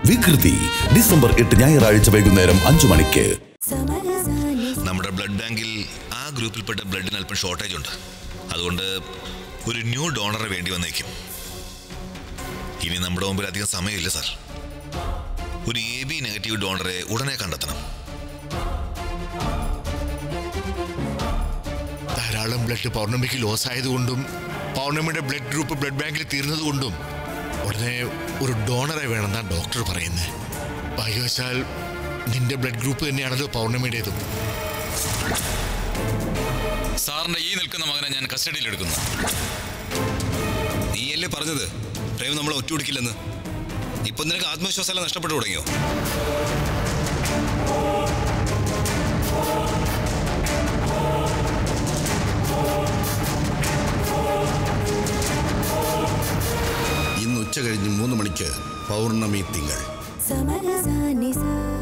വികൃതി ഡിസംബർ എട്ട് ഞായറാഴ്ച വൈകുന്നേരം അഞ്ചു മണിക്ക് നമ്മുടെ ബ്ലഡ് ബാങ്കിൽ ആ ഗ്രൂപ്പിൽപ്പെട്ട ബ്ലഡിന് അല്പം ഷോർട്ടേജ് ഉണ്ട് അതുകൊണ്ട് ഒരു ന്യൂ ഡോണറെ വേണ്ടി വന്നേക്കും ഇനി നമ്മുടെ മുമ്പിൽ അധികം സമയമില്ല സാർ ഒരു എ ബി നെഗറ്റീവ് ഡോണറെ ഉടനെ കണ്ടെത്തണം ധാരാളം ബ്ലഡ് പൗർണമിക്ക് ലോസ് ആയതുകൊണ്ടും പൗർണമിയുടെ ബ്ലഡ് ഗ്രൂപ്പ് ബ്ലഡ് ബാങ്കിൽ തീർന്നതുകൊണ്ടും ഉടനെ ഒരു ഡോണറെ വേണമെന്നാണ് ഡോക്ടർ പറയുന്നത് ഭാഗ്യവശാൽ നിന്റെ ബ്ലഡ് ഗ്രൂപ്പ് തന്നെയാണല്ലോ പൗർണമിയുടേതും സാറിന്റെ ഈ നിൽക്കുന്ന മകനെ ഞാൻ കസ്റ്റഡിയിൽ എടുക്കുന്നു നീയല്ലേ പറഞ്ഞത് പ്രേം നമ്മളെ ഒറ്റുപിടിക്കില്ലെന്ന് ഇപ്പൊ നിനക്ക് ആത്മവിശ്വാസം നഷ്ടപ്പെട്ടു തുടങ്ങിയോ ഇന്ന് ഉച്ച കഴിഞ്ഞ് മൂന്ന് മണിക്ക് പൗർണമി തിങ്കൾ സമരസാനിസ